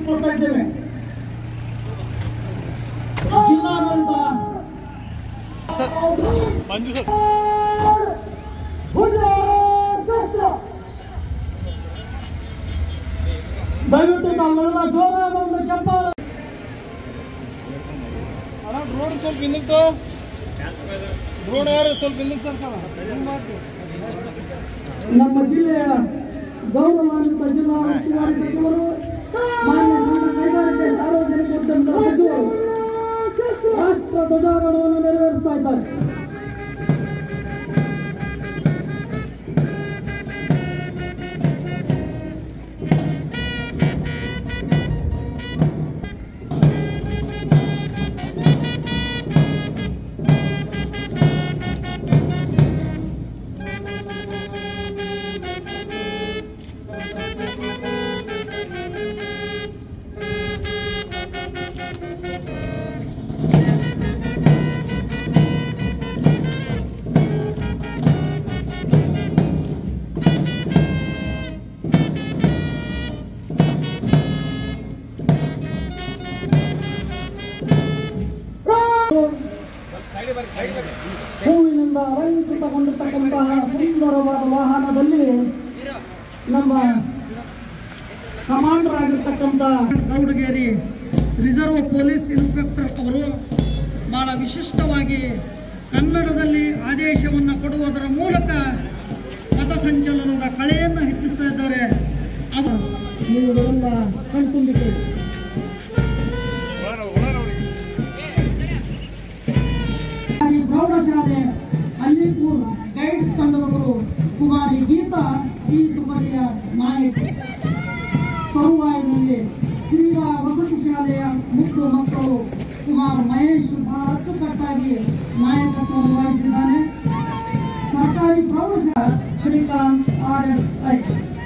ವಿನಂತಿಸಿಕೊಳ್ತಾ ಇದ್ದೇವೆ ಜಿಲ್ಲಾಡಳಿತ ಮಂಜು ಸರ್ ಭುಜ ಶಸ್ತ್ರ ದಯವಿಟ್ಟು ತಾವುಗಳೆಲ್ಲ ಜೋರಾದ ಒಂದು ಚಪ್ಪಾಳೆ ಅಣ್ಣ ಡ್ರೋನ್ ಸ್ವಲ್ಪ ಹಿಂದಕ್ಕೆ ಡ್ರೋನ್ ಯಾರು ಸ್ವಲ್ಪ ಹಿಂದಕ್ಕೆ ಸರ್ ಸರ್ ನಮ್ಮ ಜಿಲ್ಲೆಯ ಗೌರವಾನ್ವಿತ ಜಿಲ್ಲಾ ಉಸ್ತುವಾರಿ ಸಚಿವರು ಮಾನ್ಯ ಸಣ್ಣ ಕೈಗಾರಿಕೆ ಸಾರ್ವಜನಿಕ ಉದ್ಯಮಗಳ ಸಚಿವರು ರಾಷ್ಟ್ರ ಧ್ವಜಾರೋಹಣವನ್ನು ನೆರವೇರಿಸ್ತಾ ಇದ್ದಾರೆ ಹೂವಿನಿಂದ ಅಲಂಕೃತಗೊಂಡಿರ್ತಕ್ಕಂತಹ ಸುಂದರವಾದ ವಾಹನದಲ್ಲಿ ನಮ್ಮ ಕಮಾಂಡರ್ ಆಗಿರ್ತಕ್ಕಂಥ ಗೌಡಗೇರಿ ರಿಸರ್ವ್ ಪೊಲೀಸ್ ಇನ್ಸ್ಪೆಕ್ಟರ್ ಅವರು ಬಹಳ ವಿಶಿಷ್ಟವಾಗಿ ಕನ್ನಡದಲ್ಲಿ ಆದೇಶವನ್ನು ಕೊಡುವುದರ ಮೂಲಕ ಪಥಸಂಚಲನದ ಕಳೆಯನ್ನು ಹೆಚ್ಚಿಸ್ತಾ ಇದ್ದಾರೆ ಅವರು ನೀವುಗಳೆಲ್ಲ ಕಣ್ತುಂಬಿಕೊಳ್ಳಿ ಈ ಪ್ರೌಢಶಾಲೆ ಅಲ್ಲಿಪುರ್ ಗೈಡ್ಸ್ ತಂಡದವರು ಕುಮಾರಿ ಗೀತಾ ಈ ತುಕಡಿಯ ನಾಯಕಿ ತರುವಾಯದಲ್ಲಿ ಕ್ರೀಡಾ ವಸತಿ ಶಾಲೆಯ ಮುದ್ದು ಮಕ್ಕಳು ಕುಮಾರ್ ಮಹೇಶ್ ಬಹಳ ಅಚ್ಚುಕಟ್ಟಾಗಿ ನಾಯಕತ್ವವನ್ನು ವಹಿಸಿದ್ದಾನೆ ಸರ್ಕಾರಿ ಪ್ರೌಢಶಾಲೆ ಶ್ರೀಕಾಂತ್ ಆರ್ ಎಸ್ ಐ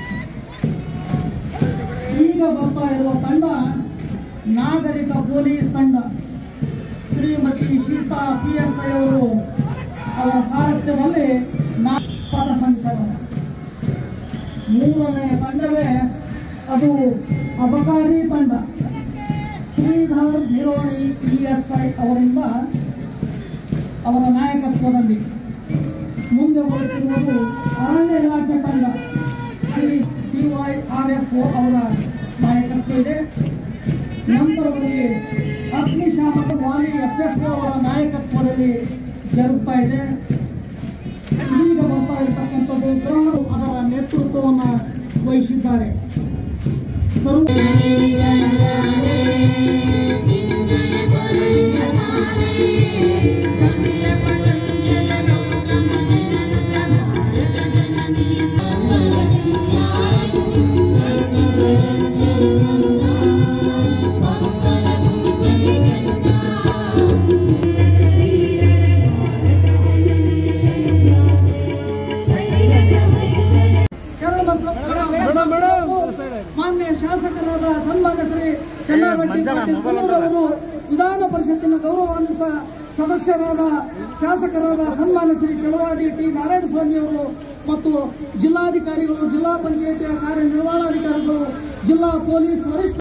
ಈಗ ಬರ್ತಾ ಇರುವ ತಂಡ ನಾಗರಿಕ ಪೊಲೀಸ್ ತಂಡ Shrimati Seetha P S I ಅವರು ಅವರ ಸಾರಥ್ಯದಲ್ಲಿ ನಾ ಪಥ ಸಂಚಲನ ಮೂರನೇ ತಂಡವೇ ಅದು ಅಬಕಾರಿ ತಂಡ Shridhar Nironi P S I ಅವರಿಂದ ಅವರ ನಾಯಕತ್ವದಲ್ಲಿ ಮುಂದೆ ಬರುತ್ತಿರುವುದು ಅರಣ್ಯ ಇಲಾಖೆ ತಂಡ Shri P Y R F O ಅವರ ನಾಯಕತ್ವ ಇದೆ ನಂತರದಲ್ಲಿ ಅಗ್ನಿಶಾಮಕ ವಾಲಿ ಎಫ್ ಎಫ್ ಅವರ ನಾಯಕತ್ವದಲ್ಲಿ ಜರುಗ್ತಾ ಇದೆ ಈಗ ಬರ್ತಾ ಇರತಕ್ಕಂಥದ್ದು ಗ್ರಾಮರು ಅದರ ನೇತೃತ್ವವನ್ನು ವಹಿಸಿದ್ದಾರೆ ತರು- ಶರಣಬಸವ ಮಾನ್ಯ ಶಾಸಕರಾದ ಸನ್ಮಾನ್ಯ ಶ್ರೀ ಚನ್ನಾರೆಡ್ಡಿ ಪಾಟೀಲ್ ಕುಲ್ಲೂರವರು ವಿಧಾನ ಪರಿಷತ್ತಿನ ಗೌರವಾನ್ವಿತ ಸದಸ್ಯರಾದ ಶಾಸಕರಾದ ಸನ್ಮಾನ್ಯ ಶ್ರೀ ಚಲವಾದಿ ಟಿ ನಾರಾಯಣಸ್ವಾಮಿ ಅವರು ಮತ್ತು ಜಿಲ್ಲಾಧಿಕಾರಿಗಳು ಜಿಲ್ಲಾ ಪಂಚಾಯಿತಿಯ ಕಾರ್ಯನಿರ್ವಹಣಾಧಿಕಾರಿಗಳು ಜಿಲ್ಲಾ ಪೊಲೀಸ್ ವರಿಷ್ಠ